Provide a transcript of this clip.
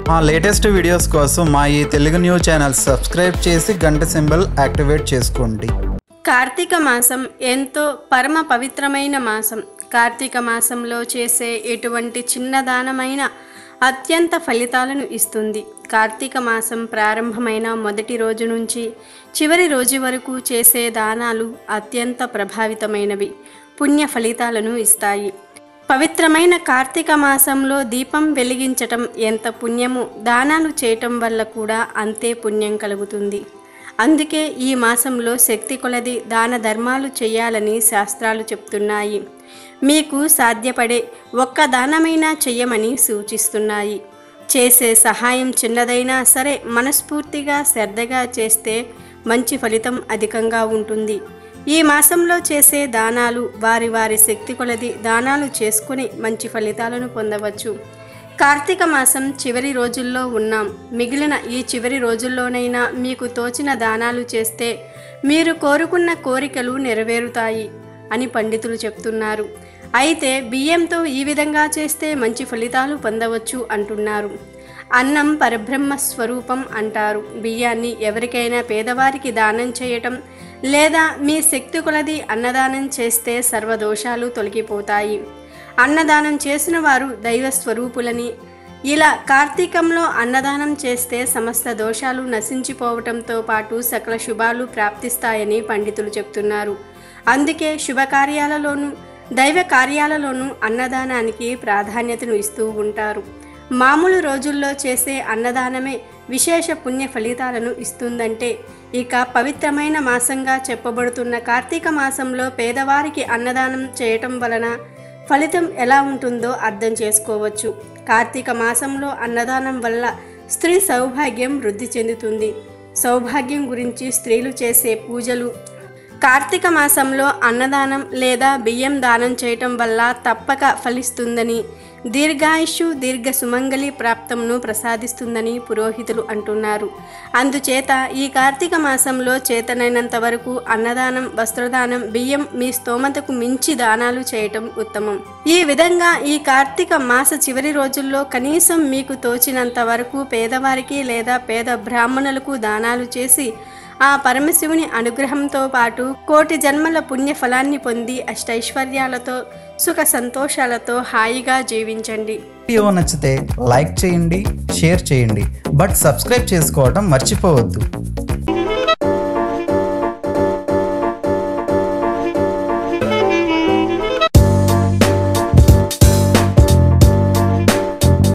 మా latest videos కోసం మా ఈ తెలుగు న్యూస్ ఛానల్ సబ్స్క్రైబ్ చేసి గంట సింబల్ యాక్టివేట్ చేసుకోండి కార్తీక మాసం ఎంతో పరమ పవిత్రమైన మాసం కార్తీక మాసంలో చేసే ఎటువంటి చిన్నదానమైన అత్యంత ఫలితాలను ఇస్తుంది కార్తీక మాసం ప్రారంభమైన మొదటి రోజు నుంచి చివరి రోజు వరకు చేసే దానాలు అత్యంత ప్రభావితమైనవి పుణ్య ఫలితాలను ఇస్తాయి పవిత్రమైన కార్తీక మాసంలో దీపం వెలిగించటం ఎంత పుణ్యమో దానాలు చేయటం వల్ల కూడా అంతే పుణ్యం కలుగుతుంది అందుకే ఈ మాసంలో శక్తి కొలది దాన ధర్మాలు చేయాలని శాస్త్రాలు చెప్తున్నాయి మీకు సాధ్యపడే ఒక్క దానమైనా చెయ్యమని సూచిస్తున్నాయి చేసే సహాయం చిన్నదైనా సరే మనస్ఫూర్తిగా శ్రద్ధగా చేస్తే మంచి ఫలితం అధికంగా ఉంటుంది ఈ మాసంలో చేసే దానాలు వారి వారి శక్తి కొలది దానాలు చేసుకుని మంచి ఫలితాలను పొందవచ్చు కార్తీక మాసం చివరి రోజుల్లో ఉన్నాం మిగిలిన ఈ చివరి రోజుల్లోనైనా మీకు తోచిన దానాలు చేస్తే మీరు కోరుకున్న కోరికలు నెరవేరుతాయి అని పండితులు చెప్తున్నారు అయితే బియ్యంతో ఈ విధంగా చేస్తే మంచి ఫలితాలు పొందవచ్చు అంటున్నారు అన్నం పరబ్రహ్మ స్వరూపం అంటారు బియ్యాన్ని ఎవరికైనా పేదవారికి దానం చేయటం లేదా మీ శక్తి కొలది అన్నదానం చేస్తే సర్వదోషాలు తొలగిపోతాయి అన్నదానం చేసిన వారు దైవ స్వరూపులని ఇలా కార్తీకంలో అన్నదానం చేస్తే సమస్త దోషాలు నశించిపోవటంతో పాటు సకల శుభాలు ప్రాప్తిస్తాయని పండితులు చెప్తున్నారు అందుకే శుభకార్యాలలోనూ దైవ కార్యాలలోనూ అన్నదానానికి ప్రాధాన్యతను ఇస్తూ ఉంటారు మామూలు రోజుల్లో చేసే అన్నదానమే విశేష పుణ్య ఫలితాలను ఇస్తుందంటే ఇక పవిత్రమైన మాసంగా చెప్పబడుతున్న కార్తీక మాసంలో పేదవారికి అన్నదానం చేయటం వలన ఫలితం ఎలా ఉంటుందో అర్థం చేసుకోవచ్చు కార్తీక మాసంలో అన్నదానం వల్ల స్త్రీ సౌభాగ్యం వృద్ధి చెందుతుంది సౌభాగ్యం గురించి స్త్రీలు చేసే పూజలు కార్తీక మాసంలో అన్నదానం లేదా బియ్యం దానం చేయటం వల్ల తప్పక ఫలిస్తుందని దీర్ఘాయుషు దీర్ఘ సుమంగళి ప్రాప్తంను ప్రసాదిస్తుందని పురోహితులు అంటున్నారు అందుచేత ఈ కార్తీక మాసంలో చేతనైనంత వరకు అన్నదానం వస్త్రదానం బియ్యం మీ స్తోమతకు మించి దానాలు చేయటం ఉత్తమం ఈ విధంగా ఈ కార్తీక మాస చివరి రోజుల్లో కనీసం మీకు తోచినంత వరకు పేదవారికి లేదా పేద బ్రాహ్మణులకు దానాలు చేసి ఆ పరమశివుని అనుగ్రహంతో పాటు కోటి జన్మల పుణ్య ఫలాన్ని పొంది అష్టైశ్వర్యాలతో సుఖ సంతోషాలతో హాయిగా జీవించండి వీడియో నచ్చితే లైక్ చేయండి షేర్ చేయండి బట్ సబ్స్క్రైబ్ చేసుకోవడం మర్చిపోవద్దు